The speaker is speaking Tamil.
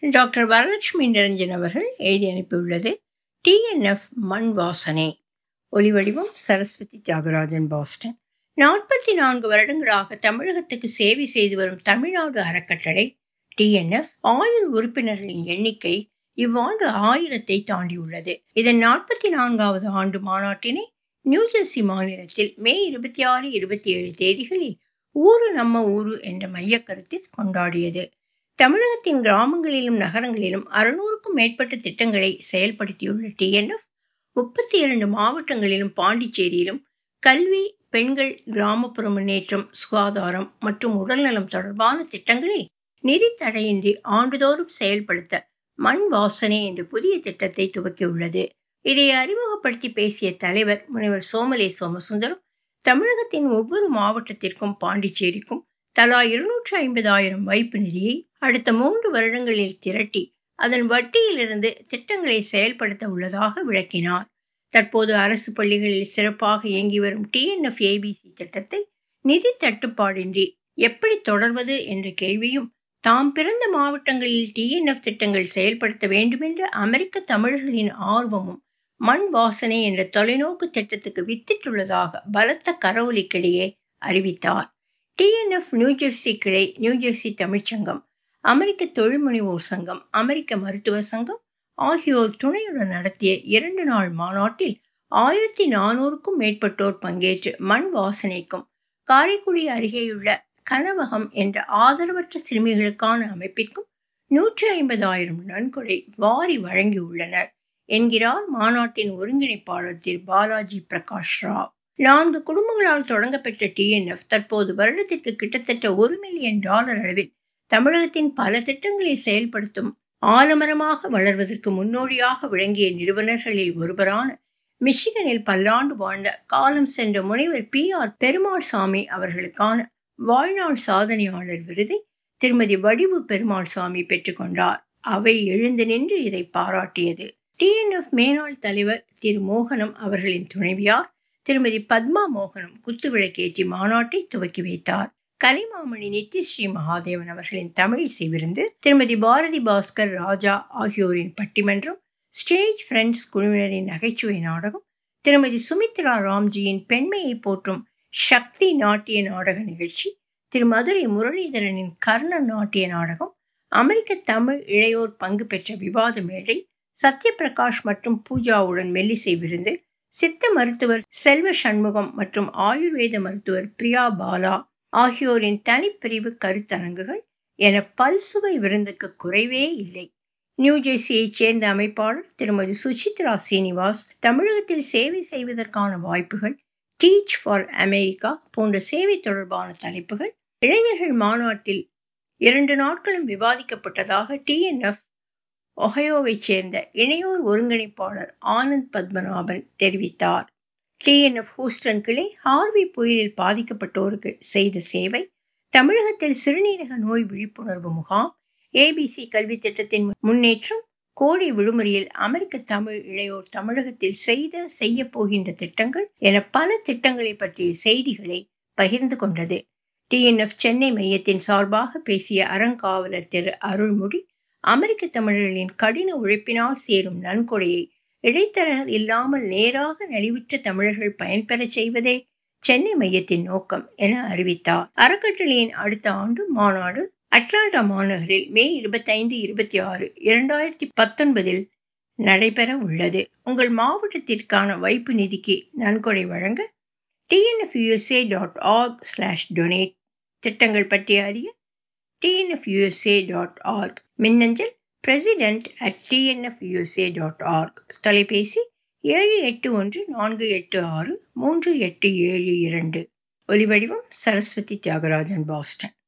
டாக்டர் வரலட்சுமி நிரஞ்சன் அவர்கள் எழுதி அனுப்பியுள்ளது டிஎன்எஃப் மண் வாசனை ஒலிவடிவம் சரஸ்வதி தியாகராஜன் பாஸ்டன் நாற்பத்தி நான்கு வருடங்களாக தமிழகத்துக்கு சேவை செய்து வரும் தமிழ்நாடு அறக்கட்டளை டிஎன்எஃப் ஆயுள் உறுப்பினர்களின் எண்ணிக்கை இவ்வாண்டு ஆயிரத்தை தாண்டியுள்ளது இதன் நாற்பத்தி நான்காவது ஆண்டு மாநாட்டினை நியூஜெர்சி மாநிலத்தில் மே இருபத்தி ஆறு இருபத்தி ஏழு தேதிகளில் ஊரு நம்ம ஊரு என்ற மையக்கருத்தில் கொண்டாடியது தமிழகத்தின் கிராமங்களிலும் நகரங்களிலும் அறுநூறுக்கும் மேற்பட்ட திட்டங்களை செயல்படுத்தியுள்ள டிஎன்எஃப் முப்பத்தி இரண்டு மாவட்டங்களிலும் பாண்டிச்சேரியிலும் கல்வி பெண்கள் கிராமப்புற முன்னேற்றம் சுகாதாரம் மற்றும் உடல்நலம் தொடர்பான திட்டங்களை நிதி தடையின்றி ஆண்டுதோறும் செயல்படுத்த மண் வாசனை என்ற புதிய திட்டத்தை துவக்கியுள்ளது இதை அறிமுகப்படுத்தி பேசிய தலைவர் முனைவர் சோமலே சோமசுந்தரம் தமிழகத்தின் ஒவ்வொரு மாவட்டத்திற்கும் பாண்டிச்சேரிக்கும் தலா இருநூற்று ஐம்பதாயிரம் வைப்பு நிதியை அடுத்த மூன்று வருடங்களில் திரட்டி அதன் வட்டியிலிருந்து திட்டங்களை செயல்படுத்த உள்ளதாக விளக்கினார் தற்போது அரசு பள்ளிகளில் சிறப்பாக இயங்கி வரும் டிஎன்எஃப் ஏபிசி திட்டத்தை நிதி தட்டுப்பாடின்றி எப்படி தொடர்வது என்ற கேள்வியும் தாம் பிறந்த மாவட்டங்களில் டிஎன்எஃப் திட்டங்கள் செயல்படுத்த வேண்டுமென்ற அமெரிக்க தமிழர்களின் ஆர்வமும் மண் வாசனை என்ற தொலைநோக்கு திட்டத்துக்கு வித்திட்டுள்ளதாக பலத்த கரவொலிக்கிடையே அறிவித்தார் டிஎன்எஃப் நியூஜெர்சி கிளை நியூஜெர்சி தமிழ்ச்சங்கம் அமெரிக்க தொழில்முனைவோர் சங்கம் அமெரிக்க மருத்துவ சங்கம் ஆகியோர் துணையுடன் நடத்திய இரண்டு நாள் மாநாட்டில் ஆயிரத்தி நானூறுக்கும் மேற்பட்டோர் பங்கேற்று மண் வாசனைக்கும் காரைக்குடி அருகேயுள்ள கனவகம் என்ற ஆதரவற்ற சிறுமிகளுக்கான அமைப்பிற்கும் நூற்றி ஐம்பதாயிரம் நன்கொடை வாரி வழங்கியுள்ளனர் என்கிறார் மாநாட்டின் ஒருங்கிணைப்பாளர் திரு பாலாஜி பிரகாஷ் ராவ் நான்கு குடும்பங்களால் தொடங்கப்பட்ட டிஎன்எஃப் தற்போது வருடத்திற்கு கிட்டத்தட்ட ஒரு மில்லியன் டாலர் அளவில் தமிழகத்தின் பல திட்டங்களை செயல்படுத்தும் ஆலமரமாக வளர்வதற்கு முன்னோடியாக விளங்கிய நிறுவனர்களில் ஒருவரான மிஷிகனில் பல்லாண்டு வாழ்ந்த காலம் சென்ற முனைவர் பி ஆர் பெருமாள் சாமி அவர்களுக்கான வாழ்நாள் சாதனையாளர் விருதை திருமதி வடிவு பெருமாள் சாமி பெற்றுக்கொண்டார் அவை எழுந்து நின்று இதை பாராட்டியது டிஎன்எஃப் மேனாள் தலைவர் திரு மோகனம் அவர்களின் துணைவியார் திருமதி பத்மா மோகனம் குத்துவிளக்கேற்றி மாநாட்டை துவக்கி வைத்தார் கலைமாமணி நித்யஸ்ரீ மகாதேவன் அவர்களின் தமிழிசை விருந்து திருமதி பாரதி பாஸ்கர் ராஜா ஆகியோரின் பட்டிமன்றம் ஸ்டேஜ் ஃப்ரெண்ட்ஸ் குழுவினரின் நகைச்சுவை நாடகம் திருமதி சுமித்ரா ராம்ஜியின் பெண்மையை போற்றும் சக்தி நாட்டிய நாடக நிகழ்ச்சி திரு மதுரை முரளிதரனின் கர்ண நாட்டிய நாடகம் அமெரிக்க தமிழ் இளையோர் பங்கு பெற்ற விவாத மேடை சத்யபிரகாஷ் மற்றும் பூஜாவுடன் மெல்லிசை விருந்து சித்த மருத்துவர் செல்வ சண்முகம் மற்றும் ஆயுர்வேத மருத்துவர் பிரியா பாலா ஆகியோரின் தனிப்பிரிவு கருத்தரங்குகள் என பல்சுவை விருந்துக்கு குறைவே இல்லை நியூஜெர்சியைச் சேர்ந்த அமைப்பாளர் திருமதி சுசித்ரா சீனிவாஸ் தமிழகத்தில் சேவை செய்வதற்கான வாய்ப்புகள் டீச் ஃபார் அமெரிக்கா போன்ற சேவை தொடர்பான தலைப்புகள் இளைஞர்கள் மாநாட்டில் இரண்டு நாட்களும் விவாதிக்கப்பட்டதாக டிஎன்எஃப் ஒஹயோவைச் சேர்ந்த இணையோர் ஒருங்கிணைப்பாளர் ஆனந்த் பத்மநாபன் தெரிவித்தார் டிஎன்எஃப் ஹூஸ்டன் கிளை ஹார்வி புயலில் பாதிக்கப்பட்டோருக்கு செய்த சேவை தமிழகத்தில் சிறுநீரக நோய் விழிப்புணர்வு முகாம் ஏபிசி கல்வி திட்டத்தின் முன்னேற்றம் கோடை விடுமுறையில் அமெரிக்க தமிழ் இளையோர் தமிழகத்தில் செய்த செய்ய போகின்ற திட்டங்கள் என பல திட்டங்களை பற்றிய செய்திகளை பகிர்ந்து கொண்டது டிஎன்எஃப் சென்னை மையத்தின் சார்பாக பேசிய அறங்காவலர் திரு அருள்மொழி அமெரிக்க தமிழர்களின் கடின உழைப்பினால் சேரும் நன்கொடையை இடைத்தரகர் இல்லாமல் நேராக நலிவுற்ற தமிழர்கள் பயன்பெறச் செய்வதே சென்னை மையத்தின் நோக்கம் என அறிவித்தார் அறக்கட்டளையின் அடுத்த ஆண்டு மாநாடு அட்லாண்டா மாநகரில் மே இருபத்தைந்து இருபத்தி ஆறு இரண்டாயிரத்தி பத்தொன்பதில் நடைபெற உள்ளது உங்கள் மாவட்டத்திற்கான வைப்பு நிதிக்கு நன்கொடை வழங்க TNFUSA dot org slash donate திட்டங்கள் பற்றி அறிய டிஎன்எஃப்யூஎஸ்ஏ டாட் ஆர்க் மின்னஞ்சல் president at TNFUSA dot org தொலைபேசி ஏழு எட்டு ஒன்று நான்கு எட்டு ஆறு மூன்று எட்டு ஏழு இரண்டு ஒலிவடிவம் சரஸ்வதி தியாகராஜன் பாஸ்டன்